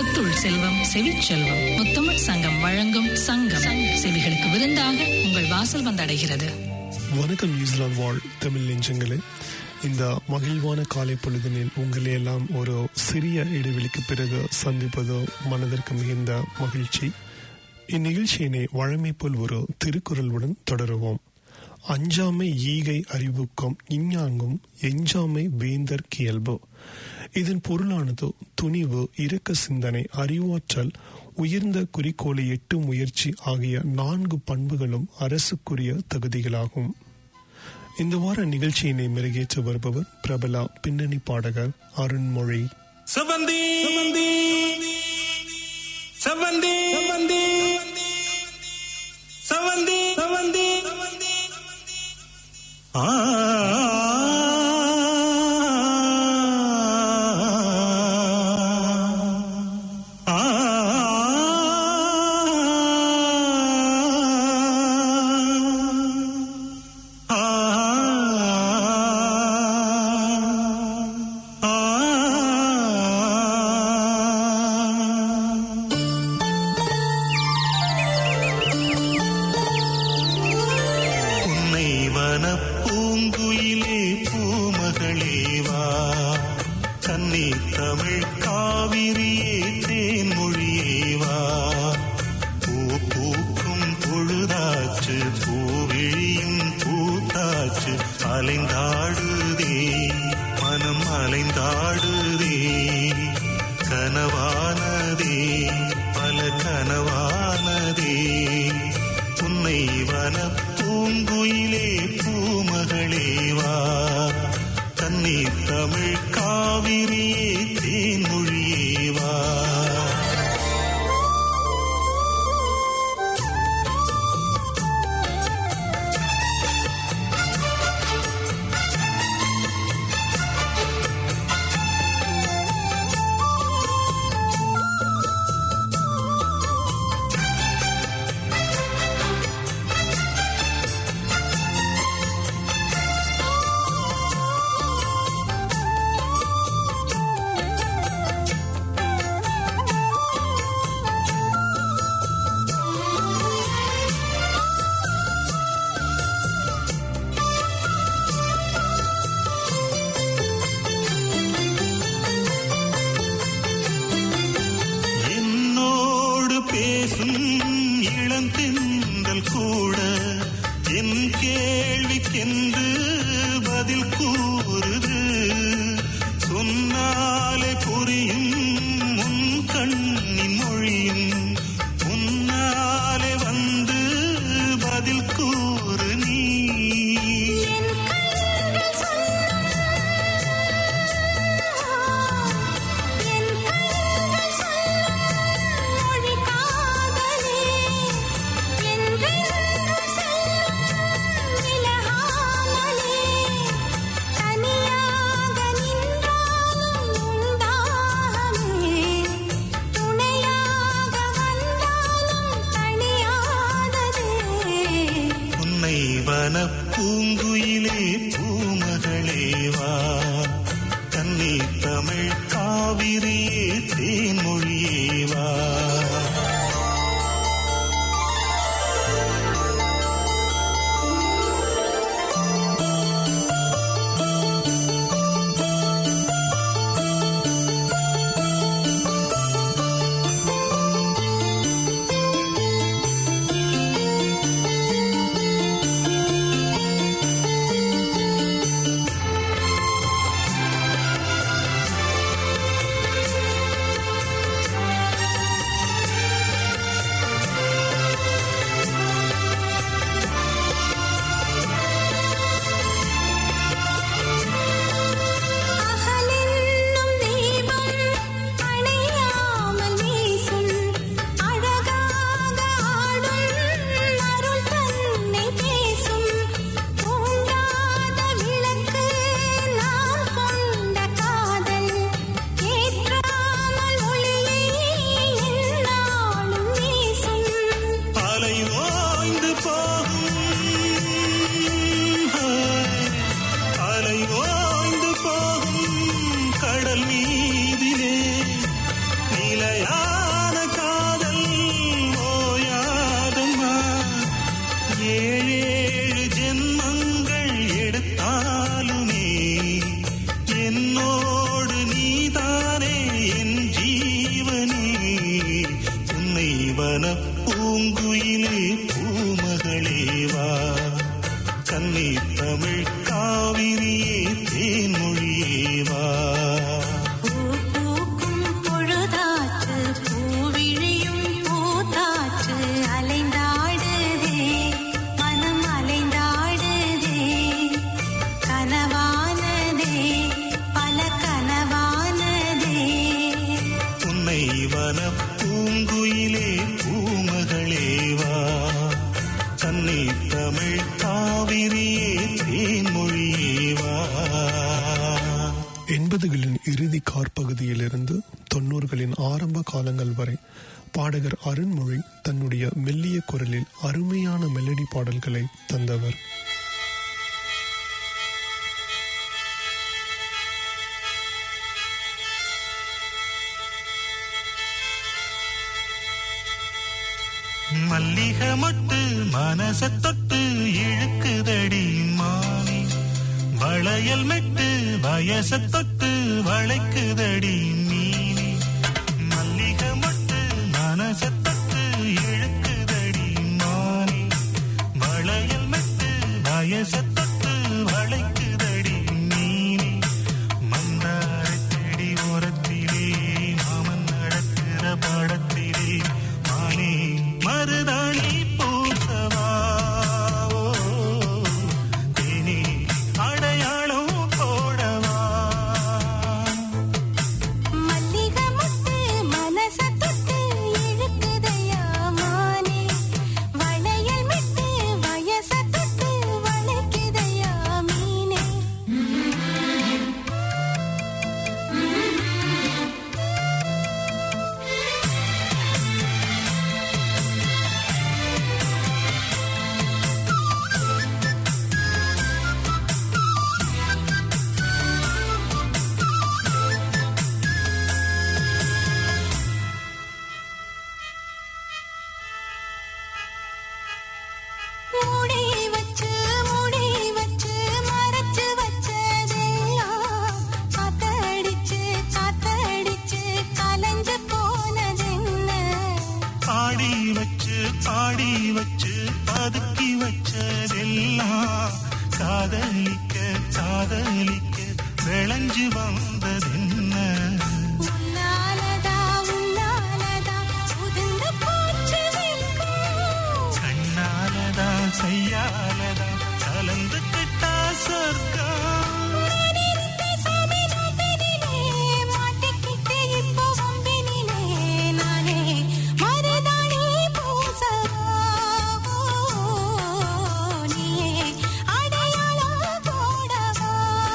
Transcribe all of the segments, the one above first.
முத்துள் செல்வம் செவிச்செல்வம் முத்தமிழ் சங்கம் வழங்கும் சங்கம் செவிகளுக்கு விருந்தாக உங்கள் வாசல் வந்தடைகிறது வணக்கம் நியூசிலாந்து வாழ் தமிழ் நெஞ்சங்களே இந்த மகிழ்வான காலை பொழுதினில் உங்களை எல்லாம் ஒரு சிறிய இடைவெளிக்கு பிறகு சந்திப்பது மனதிற்கு மிகுந்த மகிழ்ச்சி இந்நிகழ்ச்சியினை வழமை போல் ஒரு திருக்குறளுடன் தொடருவோம் அஞ்சாமை ஈகை அறிவுக்கம் இஞ்ஞாங்கும் எஞ்சாமை வேந்தர் கியல்பு இதன் பொருளானது துணிவு இரக்க சிந்தனை அறிவாற்றல் உயர்ந்த குறிக்கோளை எட்டும் முயற்சி ஆகிய நான்கு பண்புகளும் அரசுக்குரிய தகுதிகளாகும் இந்த வார நிகழ்ச்சியினை மெருகேற்ற வருபவர் பிரபலா பின்னணி பாடகர் அருண்மொழி செவந்தி செவந்தி செவந்தி செவந்தி செவந்தி ஆ ஆ புன்னை வனப்பூங்குயிலே பூமகளேவா கன்னி தமிழ் காவிரியே தேன்மொழியேவா பூ பூக்கும் பொழுதாச்சு பூவிழியும் பூத்தாச்சு அலைந்தாடுதே மனம் அலைந்தாடுதே கனவானதே பல கனவானதே உன்னை வன பூங்குயிலே பூமகளேவா தண்ணீர் தமிழ் காவிரியே தேன்மொழியேவா என்னோடு பேசும் இளந்தெந்தல் கூட என் கேள்விக்கென்று பதில் கூறுது சொன்னாலே புரியும் உன் கண்ணின் மொழியும் உன்னாலே வந்து பதில் கூறு நீ தனியாக நின்றாலும் உண்டாகமே எண்பதுகளின் இறுதி காற்பகுதியிலிருந்து தொண்ணூறுகளின் ஆரம்ப காலங்கள் வரை பாடகர் அருண்மொழி தன்னுடைய மெல்லிய குரலில் அருமையான மெலடி பாடல்களை தந்தவர் மல்லிக மொட்டு மனச தொட்டு இழுக்குதடி மானி வளையல் மெட்டு வயச தொட்டு வளைக்குதடி மீனி மல்லிக மொட்டு மனச தொட்டு இழுக்குதடி மானி வளையல் மெட்டு வயச தொட்டு வளைக்குதடி மீனி மந்தார செடி ஓரத்திலே மாமன் நடக்கிற படத்திலே மானே மருதாணி பூசவா ஓ, தேனி அடையாளம் போடவா மல்லிகை முத்து மனச தொட்டு இழுக்குதையா மானே வளையல் மிட்டு வயச தொட்டு வளைக்குதையா மீனே மூடி வச்சு மூடி வச்சு மறைச்சு வச்சதெல்லாம் காத்தடிச்சு காத்தடிச்சு கலைஞ்சு போனதென்ன பாடி வச்சு பாடி வச்சு பதுக்கி வச்சதெல்லாம் காதலிக்க காதலிக்க விளைஞ்சு வந்ததென்ன உன்னாலதா உன்னாலதா உதிர்ந்து போச்சு வெட்கம். கண்ணாலதா கையாலதா கலந்துக்கிட்டா சொர்க்கம் நினைத்த சாமி நாட்டினிலே மாட்டிக்கிட்டு இப்போ வம்பினிலே நானே மருதாணி பூசவா நீயே அடையாளம் போடவா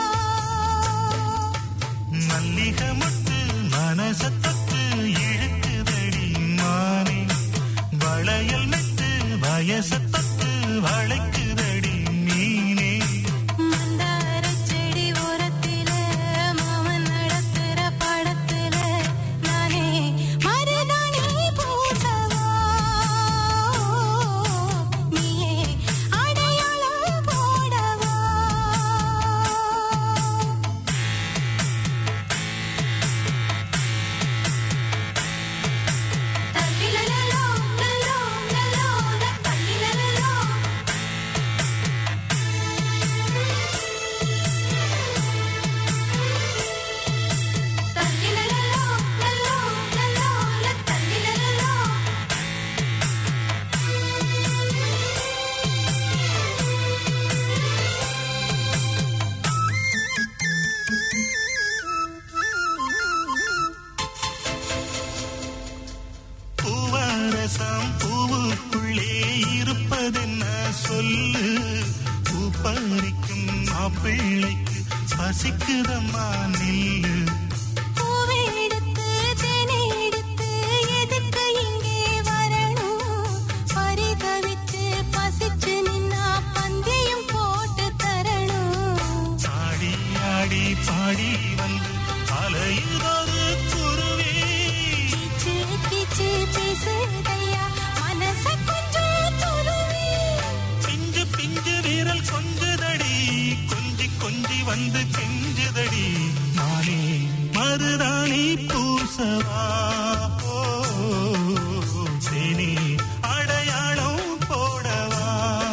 மல்லிகை மொட்டு மனச தொட்டு இழுக்குதடி மானே வளையல் மெட்டு வயச தொட்டு வளைக்குதடி மீனே மந்தாரச் செடி ஓரத்திலே மாமன் நடத்துற படத்திலே நானே மருதாணி பூசவா நீயே அடையாளம் போடவா தல்லிலலலோ லலோ லலோ தல்லிலலலோ தல்லிலலலோ லலோ லலோ தல்லிலலலோ பூவரசம் பூவுக்குள்ளே இருப்பதென்ன சொல்லு பூ பறிக்கும் மாப்பிள்ளைக்கு பசிக்குதம்மா நில்லு பூவை எடுத்து தேனை எடுத்து எதுக்கு இங்கே வரணும் பரிதவிச்சு பசிச்சு நின்னா பந்தியும் போட்டு தரணும் ஆடி ஆடி பாடி வந்து அலையுதொரு குருவி கீச்சு கீச்சு பேசுதையா மனச கொஞ்சம் துருவி பிஞ்சு பிஞ்சு வீரல் கொஞ்சதடி கொஞ்சி கொஞ்சி வந்து கெஞ்சுதடி நானே மருதாணி பூசவா ஓ, தேனி அடையாளம் போடவா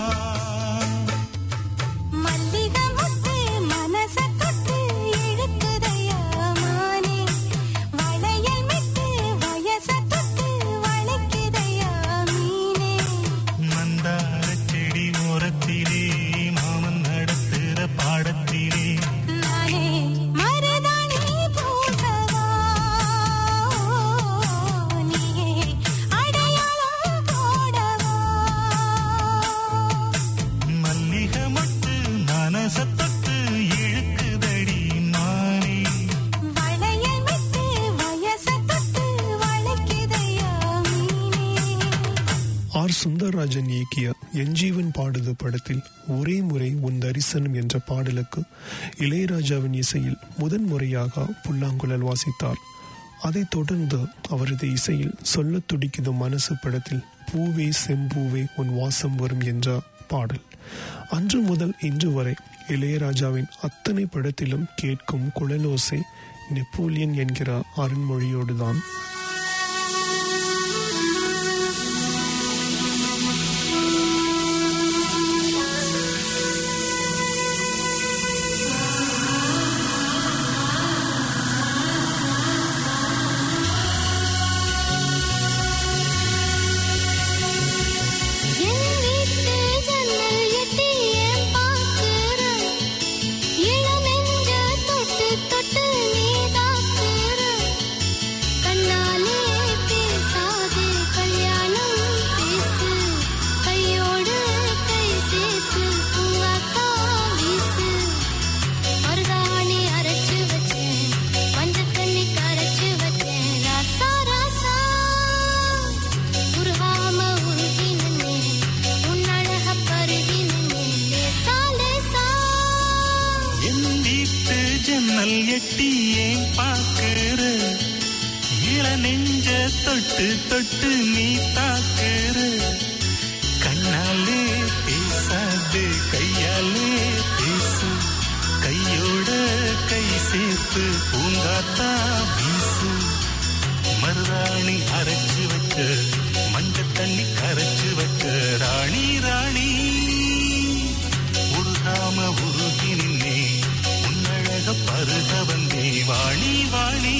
மல்லிகை முத்து மனச தொட்டு இழுக்குதையா மானே வளையல் மிட்டு வயச தொட்டு வளைக்குதையா மீனே மந்தார செடி ஓரத்திலே மாமன் நடத்துற பாடத்திலே நானே மருதாணி பூசவா ராஜன் இயக்கிய என் ஜீவன் பாடுது படத்தில் ஒரே முறை உன் தரிசனம் என்ற பாடலுக்கு இளையராஜாவின் இசையில் முதன் முறையாக புல்லாங்குழல் வாசித்தார் அதைத் தொடர்ந்து அவரது இசையில் சொல்லத் துடிக்குது மனசு படத்தில் பூவே செம்பூவே உன் வாசம் வரும் என்ற பாடல் அன்று முதல் இன்று வரை இளையராஜாவின் அத்தனை படத்திலும் கேட்கும் குழலோசை நெப்போலியன் என்கிற அருண்மொழியோடுதான் என் வீட்டு ஜன்னல் எட்டி ஏன் பாக்குற இளமெஞ்ச தொட்டு தொட்டு நீ தாக்குற கண்ணாலே பேசாதே கல்யாணம் பேசு கையோடு கை சேர்த்து பூவாக்கா வீசு மருதாணி அரைச்சு வச்சேன் மஞ்சள் தண்ணி கரைச்சு வச்சேன் ராசா ராசா உருகாம உருகி நின்னே உன் அழக பருகி நின்னே லேசா லேசா என் வீட்டு ஜன்னல் எட்டி ஏன் பாக்குற இள நெஞ்ச தொட்டு தொட்டு நீ தாக்குற கண்ணாலே பேசாது கையாலே பேசு கையோட கை சேர்த்து பூங்காத்தா வீசு மருதாணி அரைச்சு வைக்க மஞ்சள் தண்ணி கரைச்சு வைக்க ராணி ராணி உருகாம உருகி நின்னே உன்னழக பருக வந்தே வாணி வாணி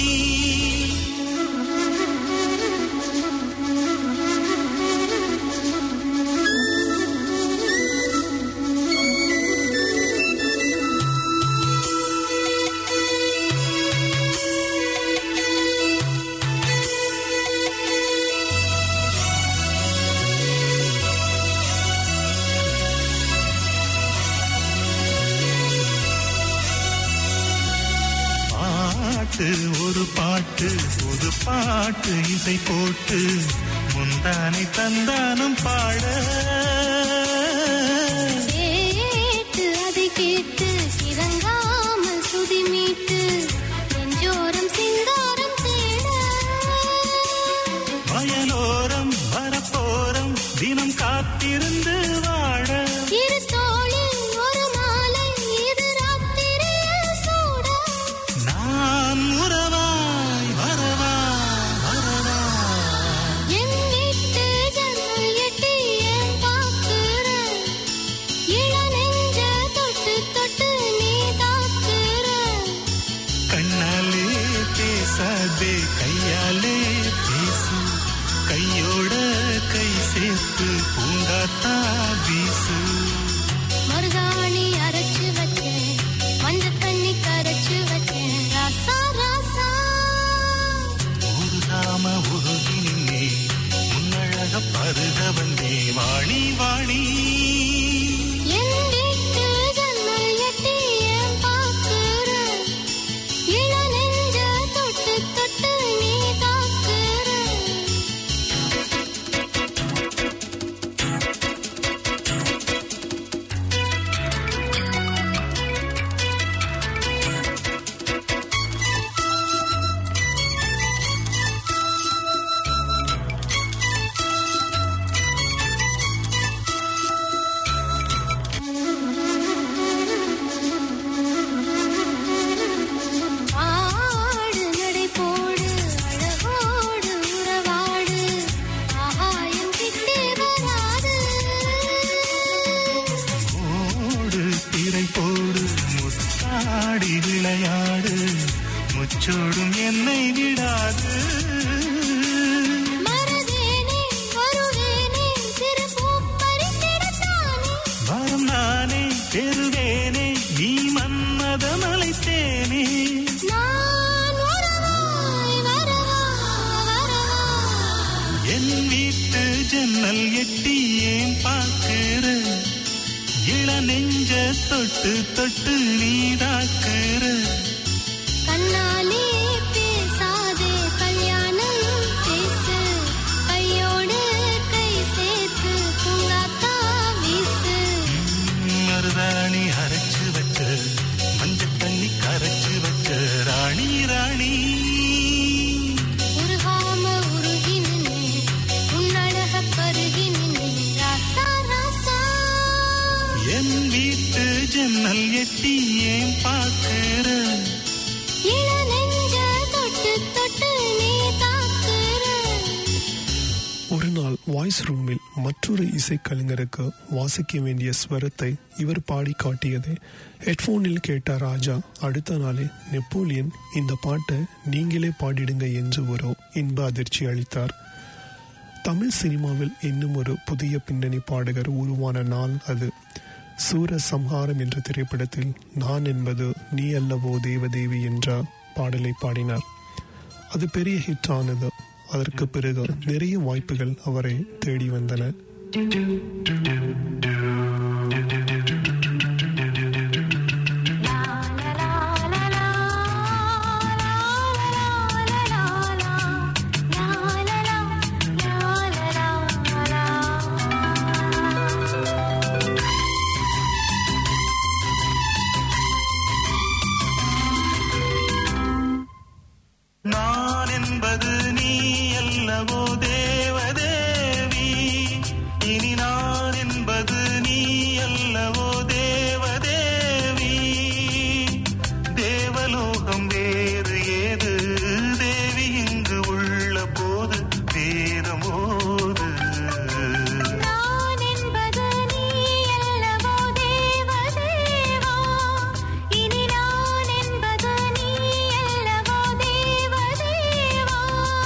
பாட்டு ஒரு பாட்டு ஒரு பாட்டு இசை போட்டு முந்தானை தந்தானும் பாட கேட்டு அதை கேட்டு இறங்காமல் சுதி மீட்டு நெஞ்சோரம் சிங்காரம் தேட வயலோரம் வரப்போரம் தினம் காத்திருந்து வாழ இரு தோளில் ஒரு மாலை இது ராத்திரியில் சூட நான் உறவாய் வரவா வரவா என் வீட்டு ஜன்னல் எட்டி ஏன் பாக்குற இள நெஞ்ச தொட்டு தொட்டு நீ தாக்குற கண்ணாலே பேசாதே கையாலே பேசு கையோட கை சேர்த்து பூங்காத்தா வீசு மருதாணி அரைச்சு வச்சேன் மஞ்சள் தண்ணி கரைச்சு வச்சேன் ராசா ராசா உருகாம உருகி நின்னே முன்னழக பருக வந்தே வாணி வாணி என் வீட்டு ஜன்னல் எட்டி ஏன் பாக்குற இள நெஞ்ச தொட்டு தொட்டு நீ தாக்குற ஆடு நடை போடு அழகோடு உறவாடு ஆகாயம் கிட்டே வராது ஓடு திரை போடு முத்தாடி விளையாடு முச்சோடும் என்னை விடாது மறவேனே வருவேனே சிறு பூ பறித்திடத்தானே வரும் நானே பெறுவேனே நீ மன்மத மலைத்தேனே நான் வரவாய் வரவா வரவா என் வீட்டு ஜன்னல் எட்டி ஏன் பார்க்கிற இள நெஞ்ச தொட்டு தொட்டு நீதாக்குற கண்ணாலே பேசாதே கல்யாணம் எட்டி ஏன் பார்க்கிற இள நெஞ்ச தொட்டு தொட்டு நீ தாக்குற ஒரு நாள் வாய்ஸ் ரூமில் மற்றொரு இசைக்கலைஞருக்கு வாசிக்க வேண்டிய ஸ்வரத்தை இவர் பாடி காட்டியதை ஹெட்போனில் கேட்ட ராஜா அடுத்த நாளே நெப்போலியன் இந்த பாட்டை நீங்களே பாடிடுங்க என்று ஒரு இன்ப அதிர்ச்சி அளித்தார் தமிழ் சினிமாவில் இன்னும் ஒரு புதிய பின்னணி பாடகர் உருவான நாள் அது சூர சம்ஹாரம் என்ற திரைப்படத்தில் நான் என்பது நீ அல்லவோ தேவதேவி என்ற பாடலை பாடினார் அது பெரிய ஹிட் ஆனது அதற்கு பிறகு நிறைய வாய்ப்புகள் அவரை தேடி வந்தன நான் என்பது நீ அல்லவோ தேவதேவி இனி நான் என்பது நீ அல்லவோ தேவதேவி தேவலோகம் வேறு ஏது தேவி இங்கு உள்ள போது வேதமோது நான் என்பது நீ அல்லவோ தேவதேவா இனி நான் என்பது நீ அல்லவோ தேவதேவா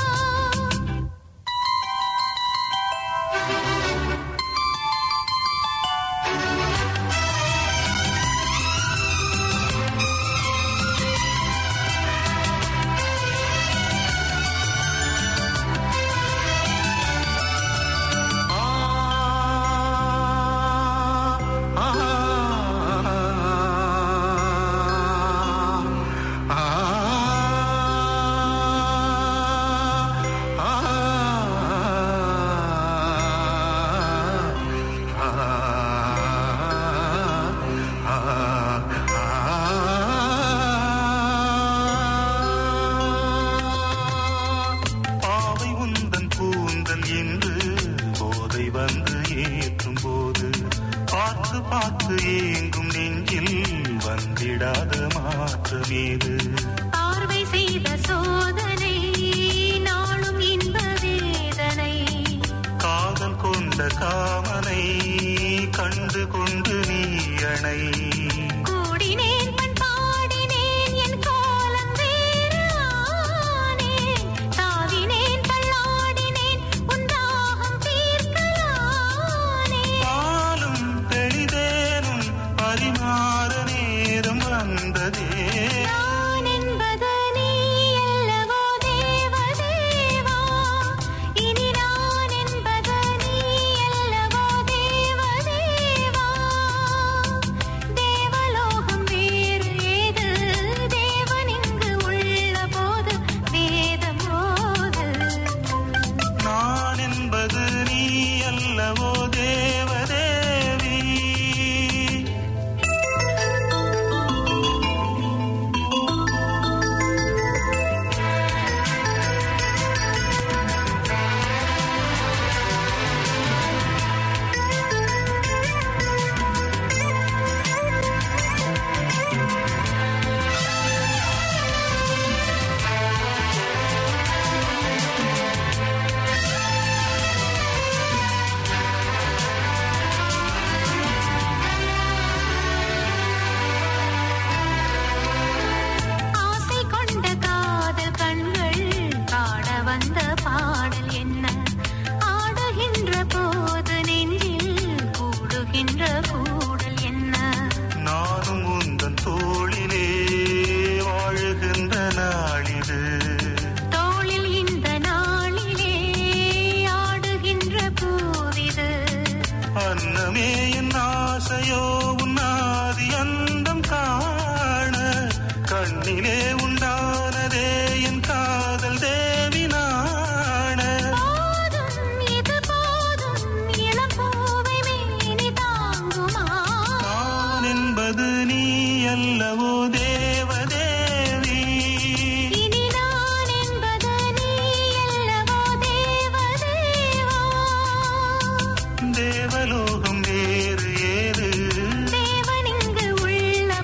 பாவை உந்தன் கூந்தல் என்று போதை வந்து ஏற்றும் போது பார்த்து பார்த்து ஏங்கும் நெஞ்சில் வந்திடாத மாற்றமேது பார்வை செய்த சோதனை நாளும் இன்ப வேதனை காதல் கொண்ட காமனை கண்டு கொண்டு நீ அணை கூடினேன் பண் பாடினேன் என் கோலம் வேறு ஆனேன் தாவினேன் தள்ளாடினேன் உன் தாகம் தீர்க்கலானேன் பாலும் தெளிதேனும் பரிமாற நேரம் வந்ததே நான் என்பது நீ அல்லவோ தேவதேவா இனி நான் என்பது நீ அல்லவோ தேவதேவா தேவலோகம் வேறு ஏது தேவன் இங்கு உள்ள போது வேதம் போது நான் என்பது நீ அல்லவோ தேவதேவி ஆசை கொண்ட காதல் கண்கள் பாட வந்த பாடல் என்ன ஆடுகின்ற போது நெஞ்சில் கூடுகின்ற கூடல் என்ன நானும் உந்தன் தோளிலே வாழுகின்ற நாளிது தோளில் இந்த நாளிலே ஆடுகின்ற பூவிது அன்னமே என் ஆசையோ உன்னாதி அந்தம் காண கண்ணிலே உண்டானதே என் காதல் தேவி நாண போதும் இது போதும் இளம் பூவை மேனி தாங்குமா நான் என்பது நீ அல்லவோ தேவதேவி இனி நான் என்பது நீ அல்லவோ தேவதேவா தேவலோகம் வேறு ஏது தேவன் இங்கு உள்ள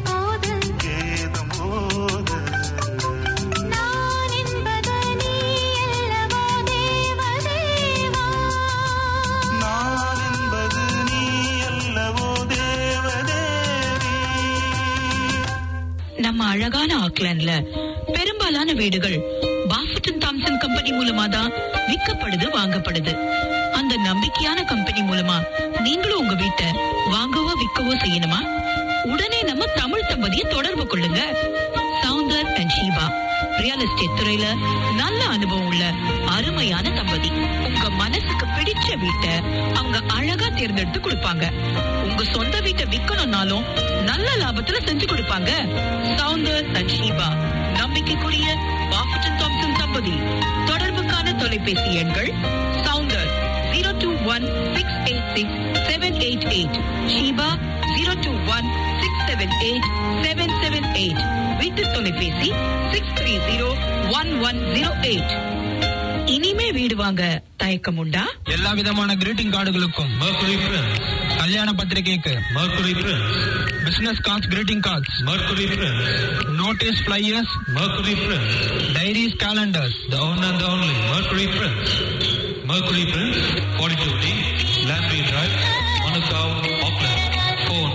நம்ம அழகான ஆக்லாண்ட்ல பெரும்பாலான வீடுகள் பாஃபட்டன் தாம்சன் கம்பெனி மூலமா தான் விற்கப்படுது வாங்கப்படுது அந்த நம்பிக்கையான கம்பெனி மூலமா நீங்களும் உங்க வீட்டை வாங்கவோ விற்கவோ செய்யணுமா உடனே நம்ம தமிழ் தம்பதியை தொடர்பு கொள்ளுங்க Soundar and Sheeba real estate துறையில நல்ல அனுபவம் உள்ள அருமையான தம்பதி உங்க மனசுக்கு பிடிச்ச வீட்டை அவங்க அழகா தேர்ந்தெடுத்து கொடுப்பாங்க உங்க சொந்த வீட்டை விக்கணும்னாலும் நல்ல லாபத்துல செஞ்சு கொடுப்பாங்க சவுந்தர் அண்ட் ஷீபா நம்பிக்கைக்குரிய பாஃபட்டன் தாம்சன் தம்பதி தொடர்புக்கான தொலைபேசி எண்கள் Soundar zero two one six eight six seven eight eight Sheeba zero two one six seven eight seven seven eight வீட்டு தொலைபேசி six three zero one one zero eight இனிமே வீடு வாங்க தயக்கம் உண்டா எல்லா விதமான கிரீட்டிங் கார்டுகளுக்கும் Mercury Prince, கல்யாண பத்திரிகைக்கு Mercury Prince, business cards greeting cards Mercury Prince, notice flyers Mercury Prince, diaries calendars the one and the only Mercury Prince. Mercury Prince, 42D, Lamprey Drive, Manukau, Auckland. Phone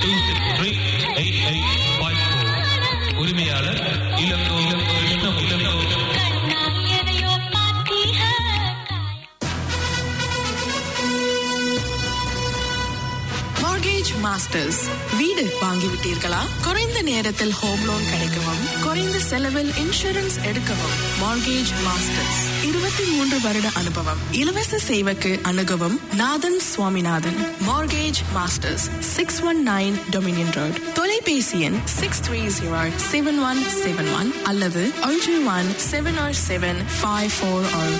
263-8854. உரிமையாளர் Elango Elango Elango Elango mortgage masters வீடு வாங்கிவிட்டீர்களா குறைந்த நேரத்தில் home loan கிடைக்கவும் குறைந்த செலவில் insurance எடுக்கவும் mortgage masters இருபத்தி மூன்று வருட அனுபவம் இலவச சேவைக்கு அணுகவும் Nathan Swaminathan mortgage masters six one nine Dominion road தொலைபேசி எண் six three zero seven one seven one அல்லது ஒன்று one seven or seven five four or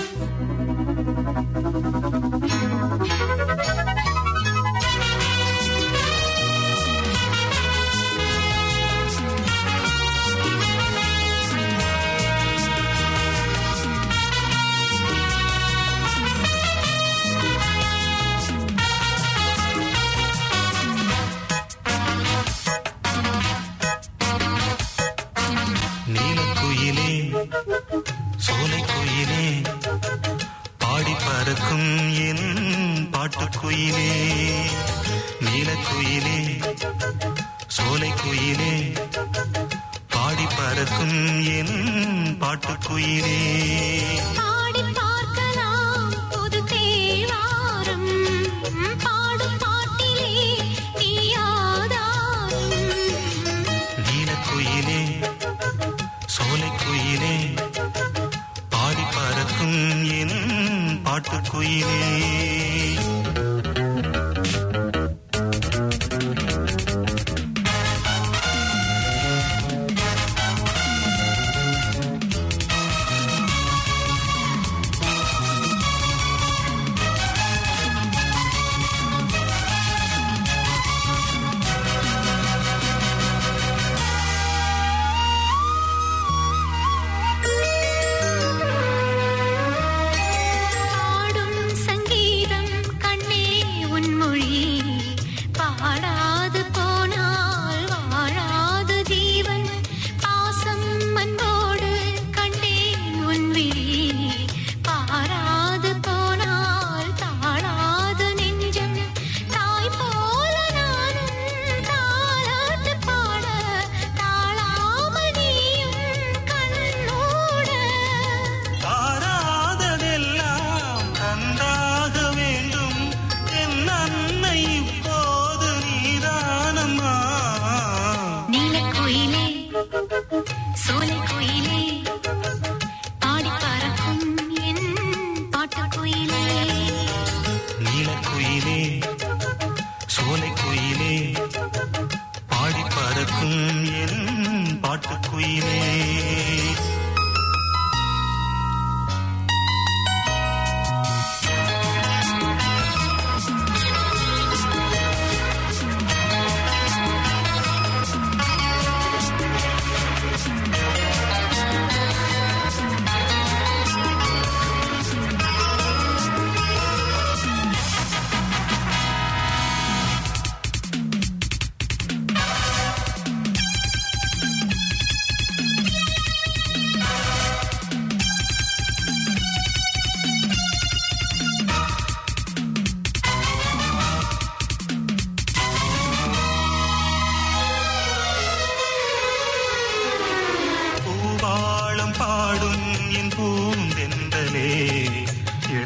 நீலக்குயிலே சோலைக்குயிலே பாடி பறக்கும் என் பாட்டுக்குயிலே நீலக்குயிலே சோலைக்குயிலே பாடி பறக்கும் என் பாட்டுக்குயிலே பாடி பார்க்கலாம் புது தேவாரம் பாடும் பாட்டிலே நீயாதாரம் நீலக்குயிலே சோலைக்குயிலே பாடி பறக்கும் என் பாட்டுக்குயிலே பாடும் சங்கீதம் கண்ணே உன் மொழி பாடாது போனால் வாழாது ஜீவன் பாசம் அன்போடு கண்டேன் உன் விழி பாராது போனால் தாழாது நெஞ்சம் தாய் போல நானும் தாலாட்டு பாட தாழாமல் நீயும் கண்ணோட தாராததெல்லாம் தந்தாக வேண்டும் என் அன்னை இப்போது நீதானம்மா நீலக்குயிலே சோலைக்குயிலே பாடி பறக்கும் என் பாட்டுக்குயிலே நீலக்குயிலே சோலைக்குயிலே பாடி பறக்கும் என் பாட்டுக்குயிலே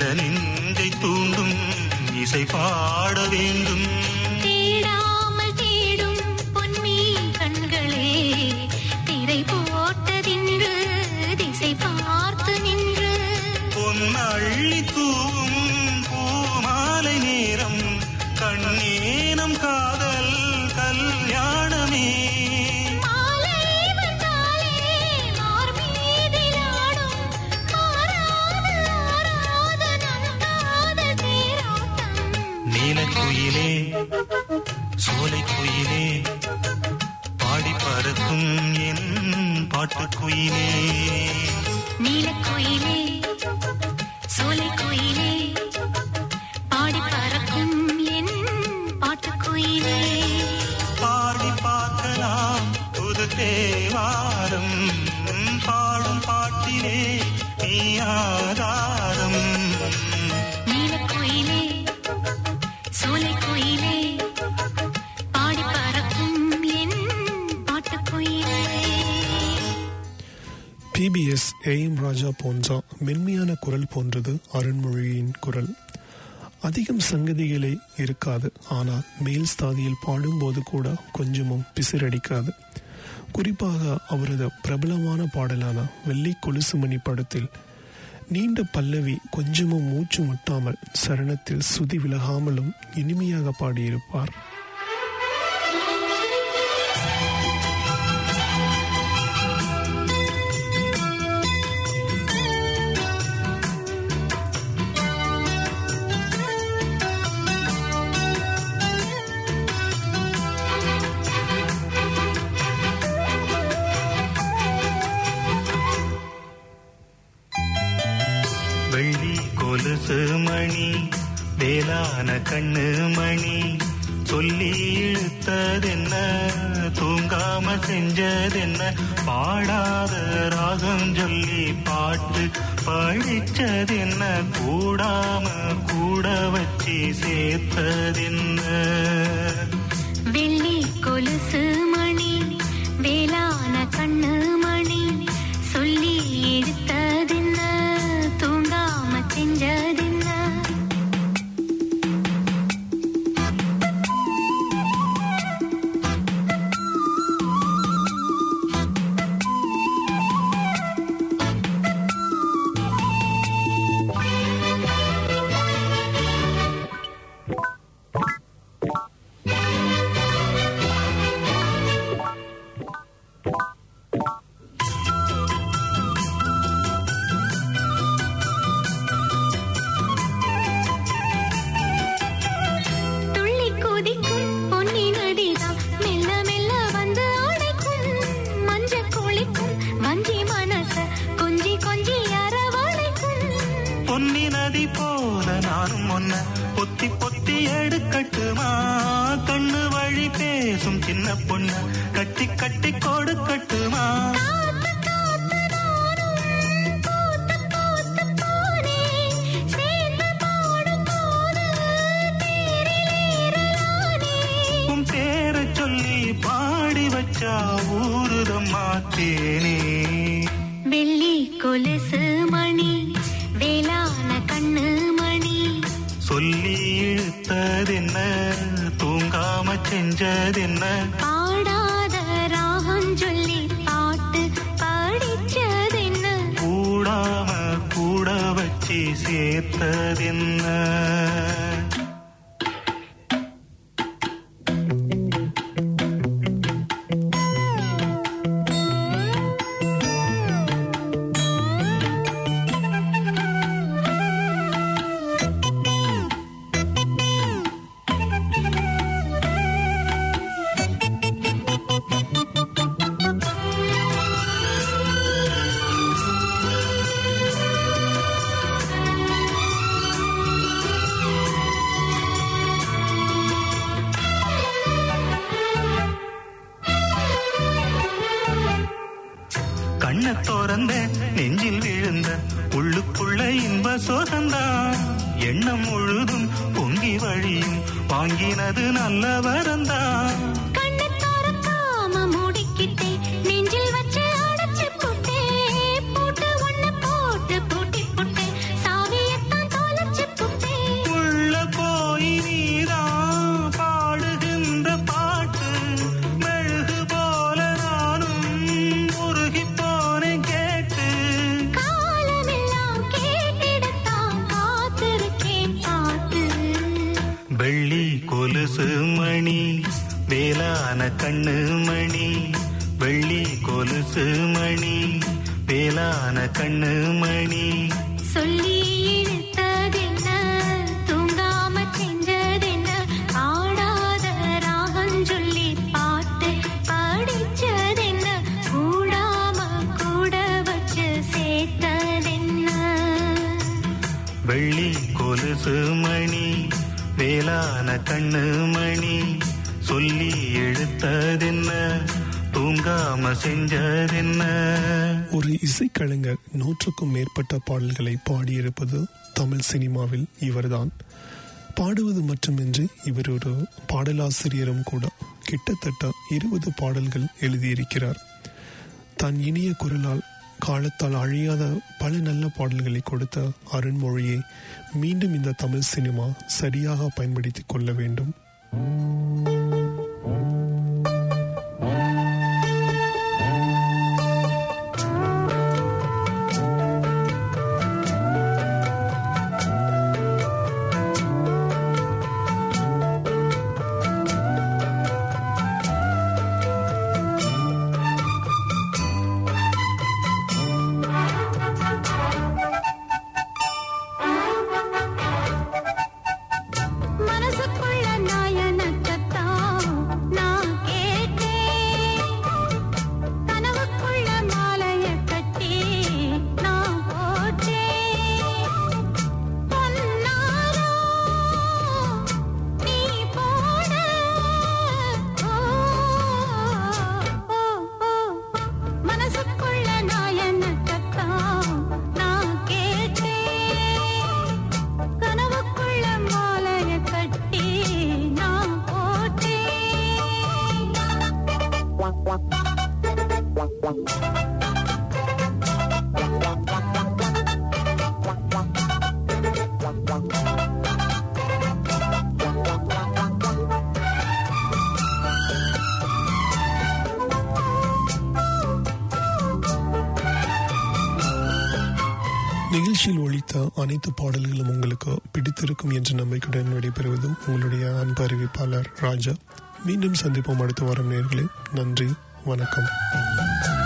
நெஞ்சை தூண்டும் இசை பாட வேண்டும் தேடாமல் தேடும் பொன்மீன் கண்களே திரை போட்டதின்று திசை பார்த்து நின்று பொன்னள்ளி தூவும் பூமாலை நேரம் கண்ணேனம் காதல் கல்யாணமே மாலை வந்தாலே மார்மீதிலாடும் மாறாத ஆராத நந்தாத தேரோட்டம் நீலக்குயிலே சோலை குயிலே பாடி பறக்கும் என் பாட்டுக்குயிலே நீலக்குயிலே சோலைக்குயிலே பாடி பறக்கும் என் பாட்டுக்குயிலே பாடி பார்க்கலாம் புது தேவாரம் பாடும் பாட்டிலே நீ ஆதாரம் நீலக்குயிலே சோலைக்குயிலே பாடி பறக்கும் என் பாட்டுக்குயிலே பிபிஎஸ் ஏஎம் ராஜா போன்ற மென்மையான குரல் போன்றது அருண்மொழியின் குரல் அதிகம் சங்கதிகளே இருக்காது ஆனால் மேல் ஸ்தாதியில் பாடும்போது கூட கொஞ்சமும் பிசிறடிக்காது குறிப்பாக அவரது பிரபலமான பாடலான வெள்ளி கொலுசுமணி படத்தில் நீண்ட பல்லவி கொஞ்சமும் மூச்சு முட்டாமல் சரணத்தில் சுதி விலகாமலும் இனிமையாக பாடியிருப்பார் வெள்ளி கொலுசு மணி வேளான கண்ணு மணி சொல்லி இழுத்ததென்ன தூங்காம செஞ்சதென்ன பாடாத ராகம் சொல்லி பாட்டு படிச்சதென்ன கூடாம கூட வச்சு சேர்த்ததென்ன வெள்ளி கொலுசு மணி வேளான கண்ணு மணி சொல்லி எடுத்ததென்ன தூங்காம செஞ்சதென்ன துள்ளி குதிக்கும் பொன்னின் அடிதான் மெல்ல மெல்ல வந்து அடைக்கும் மஞ்ச குளிக்கும் வஞ்சி மனச கொஞ்சி கொஞ்சி அரவணைக்கும் பொன்னி நதி போல நானும் ஒன்ன பொத்தி பொத்தி எடுக்கட்டுமா கண்ணு வழி பேசும் சின்ன பொண்ண கட்டி கட்டி கொடுக்கட்டுமா காத்து காத்து நானும் பூத்து பூத்து போனேன் சேர்ந்து பாடும் போது தேரிலேறலானே உன் பேரை சொல்லி பாடி வச்சா ஊருதம்மா தேனே வெள்ளி கொலுசு மணி வேளான கண்ணு மணி சொல்லி இழுத்ததென்ன தூங்காம செஞ்சதென்ன பாடாத ராகம் சொல்லி பாட்டு படிச்சதென்ன கூடாம கூட வச்சு சேர்த்ததென்ன கண்ண திறந்த நெஞ்சில் விழுந்த உள்ளுக்குள்ள இன்ப சோகந்தான் எண்ணம் முழுதும் பொங்கி வழியும் வாங்கினது நல்ல வரந்தான் கண்ணை திறக்காம மூடிக்கிட்டே நெஞ்சில் வச்சு அடைச்சு போட்டே பூட்டு ஒண்ணு போட்டு பூட்டி போட்டே சாவியத்தான் கொலுசு மணி வேளான கண்ணு மணி சொல்லி இழுத்ததென்ன தூங்காம செஞ்சதென்ன ஆடாத ராகம் சொல்லி பாட்டு படிச்சதென்ன கூடாம கூட வச்சு சேர்த்ததென்ன வெள்ளி கொலுசு மணி வேளான கண்ணு மணி சொல்லி எடுத்ததென்ன தூங்காம செஞ்சதென்ன ஒரு இசைக்கலைஞர் நூற்றுக்கும் மேற்பட்ட பாடல்களை பாடியிருப்பது தமிழ் சினிமாவில் இவர்தான் பாடுவது மட்டுமின்றி இவர் ஒரு பாடலாசிரியரும் கூட கிட்டத்தட்ட இருபது பாடல்கள் எழுதியிருக்கிறார் தன் இனிய குரலால் காலத்தால் அழியாத பல நல்ல பாடல்களை கொடுத்த அருண்மொழியை மீண்டும் இந்த தமிழ் சினிமா சரியாக பயன்படுத்திக் கொள்ள வேண்டும் மனசுக்குள்ள நாயனத்தான் நான் கேட்டேன் கனவுக்குள்ள மாலைய கட்டி நான் போட்டேன் பொன்னாரோ நீ போட ஓ ஓ ஓ மனசுக்குள்ள நாயனத்தான் நான் கேட்டேன் கனவுக்குள்ள மாலைய கட்டி நான் போட்டேன் நிகழ்ச்சியில் ஒழித்த அனைத்து பாடல்களும் உங்களுக்கு பிடித்திருக்கும் என்ற நம்பிக்கையுடன் விடைபெறுவது உங்களுடைய அன்பு அறிவிப்பாளர் ராஜா மீண்டும் சந்திப்போம் அடுத்த வாரம் நேர்களே நன்றி வணக்கம்